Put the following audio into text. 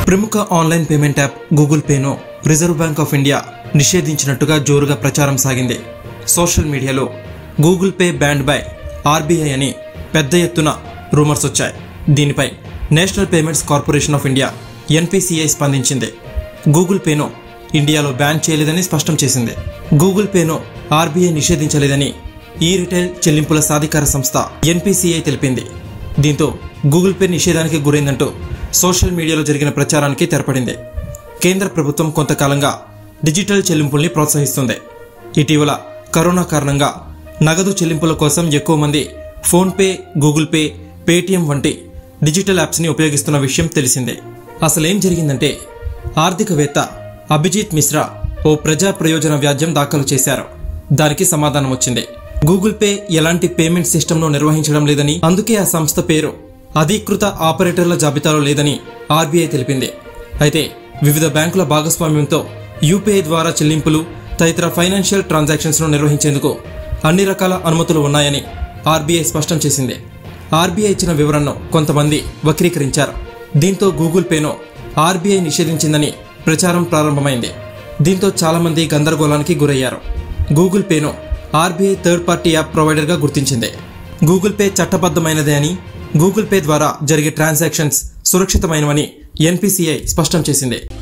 ప్రముఖ online payment app Google పేను Reserve Bank of India నిషేధించినట్టుగా జోరుగా ప్రచారం సాగింది సోషల్ మీడియాలో Google Pay banned by RBI అని పెద్ద ఎత్తున రూమర్స్ వచ్చాయి దీనిపై National Payments Corporation of India NPCI స్పందించింది గూగుల్ పేను ఇండియాలో బ్యాన్ చేయలేదని స్పష్టం చేసింది గూగుల్ పేను ఆర్బీఐ నిషేధించలేదని ఈ రిటైల్ చెల్లింపుల సాధికార సంస్థ ఎన్పిసిఐ తెలిపింది దీంతో గూగుల్ పే నిషేధానికి గురైందంటూ సోషల్ మీడియాలో జరిగిన ప్రచారానికి తెరపడింది కేంద్ర ప్రభుత్వం కొంతకాలంగా డిజిటల్ చెల్లింపుల్ని ప్రోత్సహిస్తుంది ఇటీవల కరోనా కారణంగా నగదు చెల్లింపుల కోసం ఎక్కువ మంది ఫోన్పే గూగుల్ పే పేటీఎం వంటి డిజిటల్ యాప్స్ని ఉపయోగిస్తున్న విషయం తెలిసిందే అసలేం జరిగిందంటే ఆర్థికవేత్త అభిజిత్ మిశ్రా ఓ ప్రజా ప్రయోజన వ్యాజ్యం దాఖలు చేశారు దానికి సమాధానం వచ్చింది గూగుల్ పే ఎలాంటి పేమెంట్ సిస్టమ్ను నిర్వహించడం లేదని అందుకే ఆ సంస్థ పేరు అధీకృత ఆపరేటర్ల జాబితాలో లేదని ఆర్బీఐ తెలిపింది అయితే వివిధ బ్యాంకుల భాగస్వామ్యంతో యూపీఐ ద్వారా చెల్లింపులు తదితర ఫైనాన్షియల్ ట్రాన్సాక్షన్స్ ను నిర్వహించేందుకు అన్ని రకాల అనుమతులు ఉన్నాయని ఆర్బీఐ స్పష్టం చేసింది ఆర్బీఐ ఇచ్చిన వివరణను కొంతమంది వక్రీకరించారు దీంతో గూగుల్ పేను ఆర్బీఐ నిషేధించిందని ప్రచారం ప్రారంభమైంది దీంతో చాలామంది గందరగోళానికి గురయ్యారు గూగుల్ పేను ఆర్బీఐ థర్డ్ పార్టీ యాప్ ప్రొవైడర్గా గుర్తించింది గూగుల్ పే చట్టబద్ధమైనదే అని గూగుల్ పే ద్వారా జరిగే ట్రాన్సాక్షన్స్ సురక్షితమైనవని ఎన్పిసిఐ స్పష్టం చేసింది